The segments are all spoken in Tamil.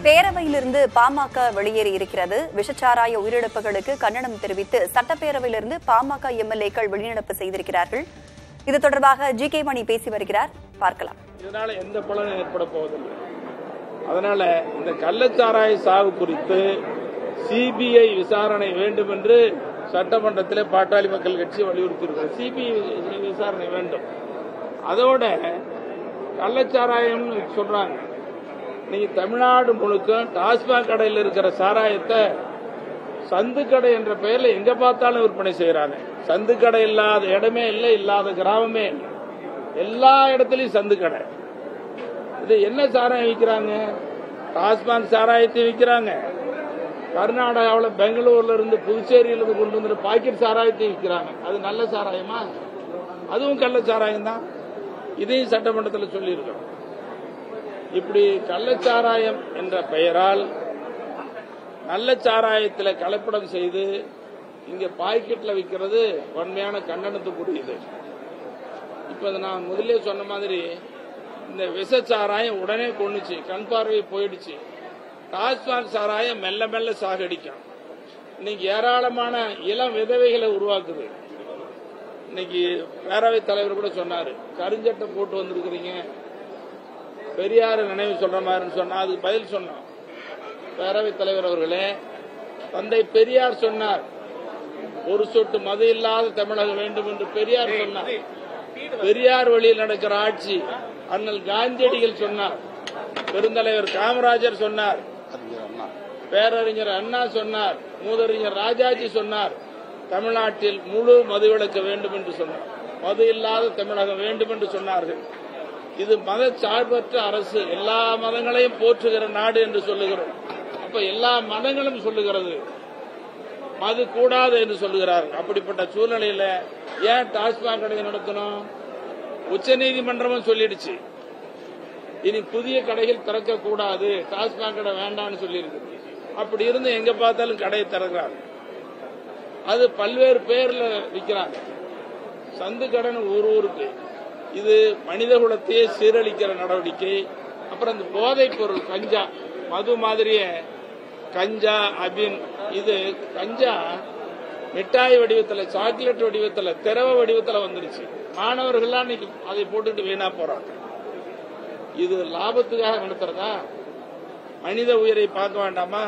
பேரவையிலிருந்து பாமக வெளியேறி இருக்கிறது விஷச்சாராய உயிரிழப்புகளுக்கு கண்டனம் தெரிவித்து சட்டப்பேரவையிலிருந்து பாமக எம்எல்ஏக்கள் வெளிநடப்பு செய்திருக்கிறார்கள் இது தொடர்பாக ஜி கே மணி பேசி வருகிறார் பார்க்கலாம் இதனால எந்த பலனும் ஏற்பட போவதில்லை அதனால இந்த கள்ளச்சாராய சாவு குறித்து சிபிஐ விசாரணை வேண்டும் என்று சட்டமன்றத்தில் பாட்டாளி மக்கள் கட்சி வலியுறுத்தியிருக்கிறது சிபிஐ விசாரணை வேண்டும் அதோட கள்ளச்சாராயம் சொல்றாங்க நீங்க தமிழ்நாடு முழுக்க டாஸ்மாக் கடையில் இருக்கிற சாராயத்தை சந்து கடை என்ற பெயர்ல எங்க பார்த்தாலும் விற்பனை செய்யறாங்க சந்து கடை இல்லாத இடமே இல்லை இல்லாத கிராமமே இல்லை எல்லா இடத்துலயும் சந்து கடை இது என்ன சாராயம் விற்கிறாங்க டாஸ்மாக் சாராயத்தை விற்கிறாங்க கர்நாடகாவில் பெங்களூர்ல இருந்து புதுச்சேரியில இருந்து கொண்டு வந்து பாக்கெட் சாராயத்தை விற்கிறாங்க அது நல்ல சாராயமா அதுவும் கள்ள சாராயம் தான் இதையும் சட்டமன்றத்தில் சொல்லியிருக்கிறோம் இப்படி கள்ளச்சாராயம் என்ற பெயரால் நல்ல சாராயத்தில் கலப்படம் செய்து இங்க பாக்கெட்ல விற்கிறது வன்மையான கண்டனத்துக்குரியது இப்ப இதை நான் முதல்ல சொன்ன மாதிரி இந்த விஷ சாராயம் உடனே கொண்டுச்சு கண் பார்வை போயிடுச்சு டாஸ்மாக் சாராயம் மெல்ல மெல்ல சாகடிக்கும் இன்னைக்கு ஏராளமான இளம் விதவைகளை உருவாக்குது இன்னைக்கு பேரவைத் தலைவர் கூட சொன்னாரு கருஞ்சட்டை போட்டு வந்திருக்கிறீங்க பெரியார் நினைவு சொல்ற மாதிரின்னு சொன்னா அதுக்கு பதில் சொன்னோம் பேரவைத் தலைவர் அவர்களே தந்தை பெரியார் சொன்னார் ஒரு சொட்டு மது இல்லாத தமிழகம் வேண்டும் என்று பெரியார் சொன்னார் பெரியார் வழியில் நடக்கிற ஆட்சி அண்ணல் காந்தியடிகள் சொன்னார் பெருந்தலைவர் காமராஜர் சொன்னார் பேரறிஞர் அண்ணா சொன்னார் மூதறிஞர் ராஜாஜி சொன்னார் தமிழ்நாட்டில் முழு மதுவிலக்கு வேண்டும் என்று சொன்னார் மது இல்லாத தமிழகம் வேண்டும் என்று சொன்னார்கள் இது மத சார்பற்ற அரசு எல்லா மதங்களையும் போற்றுகிற நாடு என்று சொல்லுகிறோம் அப்ப எல்லா மதங்களும் சொல்லுகிறது மது கூடாது என்று சொல்லுகிறார்கள் அப்படிப்பட்ட சூழ்நிலையில ஏன் டாஸ்மாக் கடையை நடத்தணும் உச்சநீதிமன்றமும் சொல்லிடுச்சு இனி புதிய கடைகள் திறக்க கூடாது டாஸ்மாக் கடை வேண்டாம்னு சொல்லியிருக்கு அப்படி இருந்து எங்க பார்த்தாலும் கடையை திறக்கிறாங்க அது பல்வேறு பேர்ல விற்கிறாங்க சந்து கடன் ஊர் ஊருக்கு இது மனித குலத்தையே சீரழிக்கிற நடவடிக்கை அப்புறம் இந்த போதைப் பொருள் கஞ்சா மது மாதிரிய கஞ்சா அபின் இது கஞ்சா மிட்டாய் வடிவத்தில் சாக்லேட் வடிவத்தில் திரவ வடிவத்தில் வந்துருச்சு மாணவர்கள்லாம் இன்னைக்கு அதை போட்டுட்டு வீணா போறாங்க இது லாபத்துக்காக நடத்துறதா மனித உயிரை பார்க்க வேண்டாமா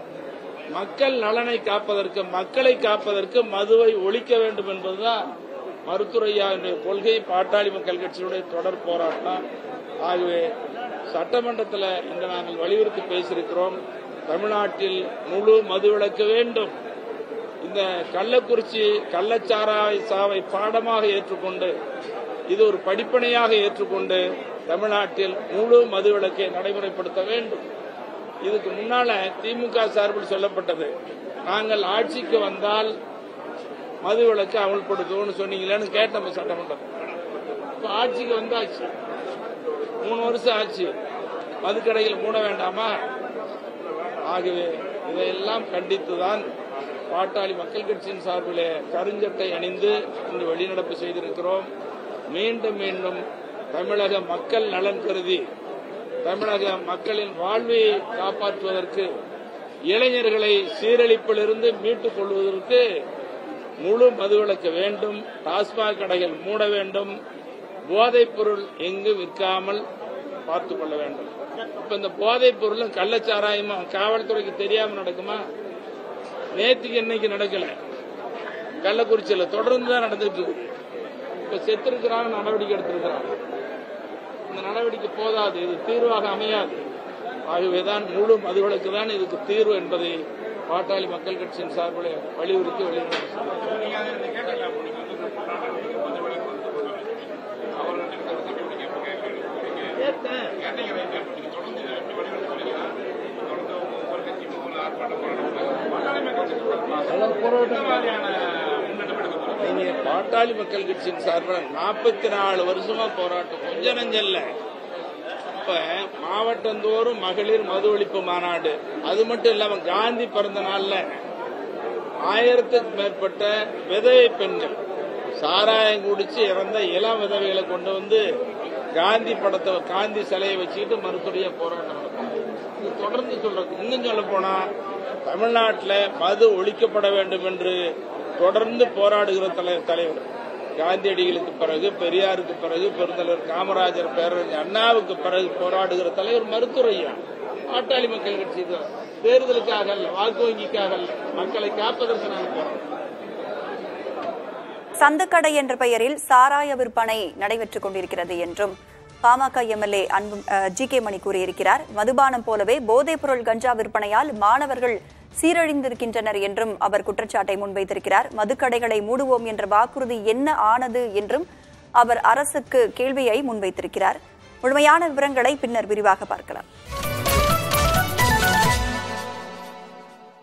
மக்கள் நலனை காப்பதற்கு மக்களை காப்பதற்கு மதுவை ஒழிக்க வேண்டும் என்பதுதான் மருத்துவரையா என்ற கொள்கை பாட்டாளி மக்கள் கட்சியுடைய தொடர் போராட்டம் ஆகவே சட்டமன்றத்தில் இன்று நாங்கள் வலியுறுத்தி பேசியிருக்கிறோம் தமிழ்நாட்டில் முழு மதுவிலக்கு வேண்டும் இந்த கள்ளக்குறிச்சி கள்ளச்சாராய சாவை பாடமாக ஏற்றுக்கொண்டு இது ஒரு படிப்பனையாக ஏற்றுக்கொண்டு தமிழ்நாட்டில் முழு மதுவிலக்கை நடைமுறைப்படுத்த வேண்டும் இதுக்கு முன்னால திமுக சார்பில் சொல்லப்பட்டது நாங்கள் ஆட்சிக்கு வந்தால் மதுவிலக்கு அமல்படுத்துவோம்னு சொன்னீங்களேன்னு கேட்டோம் சட்டமன்றம் இப்ப ஆட்சிக்கு வந்தாச்சு மூணு வருஷம் ஆச்சு மதுக்கடைகள் மூட வேண்டாமா ஆகவே இதையெல்லாம் கண்டித்துதான் பாட்டாளி மக்கள் கட்சியின் சார்பிலே கருஞ்சட்டை அணிந்து இன்று வெளிநடப்பு செய்திருக்கிறோம் மீண்டும் மீண்டும் தமிழக மக்கள் நலன் கருதி தமிழக மக்களின் வாழ்வை காப்பாற்றுவதற்கு இளைஞர்களை சீரழிப்பிலிருந்து மீட்டுக் கொள்வதற்கு முழு மதுவிலக்கு வேண்டும் டாஸ்மாக் கடைகள் மூட வேண்டும் போதைப் பொருள் எங்கு விற்காமல் பார்த்துக் கொள்ள வேண்டும் இப்ப இந்த போதைப் பொருளும் கள்ளச்சாராயமா காவல்துறைக்கு தெரியாம நடக்குமா நேத்துக்கு இன்னைக்கு நடக்கல கள்ளக்குறிச்சியில தொடர்ந்து தான் நடந்துட்டு இருக்கு இப்ப செத்திருக்கிறாங்க நடவடிக்கை எடுத்திருக்கிறாங்க இந்த நடவடிக்கை போதாது இது தீர்வாக அமையாது ஆகவேதான் முழு மதுவிலக்கு தான் இதுக்கு தீர்வு என்பதை பாட்டாளி மக்கள் கட்சியின் சார்பில் வலியுறுத்தி வெளியிட்டு நீங்க பாட்டாளி மக்கள் கட்சியின் சார்பில் நாற்பத்தி நாலு வருஷமா போராட்டம் கொஞ்ச நஞ்சல்ல இப்ப மாவட்டந்தோறும் மகளிர் மது ஒழிப்பு மாநாடு அது மட்டும் இல்லாம காந்தி பிறந்த நாள்ல ஆயிரத்துக்கு மேற்பட்ட விதவை பெண்கள் சாராயம் குடிச்சு இறந்த இளம் விதவைகளை கொண்டு வந்து காந்தி படத்தை காந்தி சிலையை வச்சுக்கிட்டு மருத்துவரிய போராட்டம் நடத்துறாங்க. இது தொடர்ந்து சொல்றது இன்னும் சொல்ல போனா தமிழ்நாட்டில் மது ஒழிக்கப்பட வேண்டும் என்று தொடர்ந்து போராடுகிற தலை- தலைவர் காந்தியடிகளுக்கு பிறகு பெரியாருக்கு பிறகு பெருந்தலைவர் காமராஜர் பேரறிஞர் அண்ணாவுக்கு பிறகு போராடுகிற தலைவர் மருத்துவரையா பாட்டாளி மக்கள் கட்சி தான். தேர்தலுக்காக அல்ல வாக்கு வங்கிக்காக அல்ல மக்களை காப்பதற்கு நாங்கள் போறோம் சந்துக்கடை என்ற பெயரில் சாராய விற்பனை நடைபெற்றுக் கொண்டிருக்கிறது என்றும் PMK MLA Anbu G K Mani கூறியிருக்கிறார் மதுபானம் போலவே போதைப் பொருள் கஞ்சா விற்பனையால் மாணவர்கள் சீரழிந்திருக்கின்றனர் என்றும் அவர் குற்றச்சாட்டை முன்வைத்திருக்கிறார் மதுக்கடைகளை மூடுவோம் என்ற வாக்குறுதி என்ன ஆனது என்றும் அவர் அரசுக்கு கேள்வியை முன்வைத்திருக்கிறார் முழுமையான விவரங்களை பின்னர் விரிவாக பார்க்கலாம்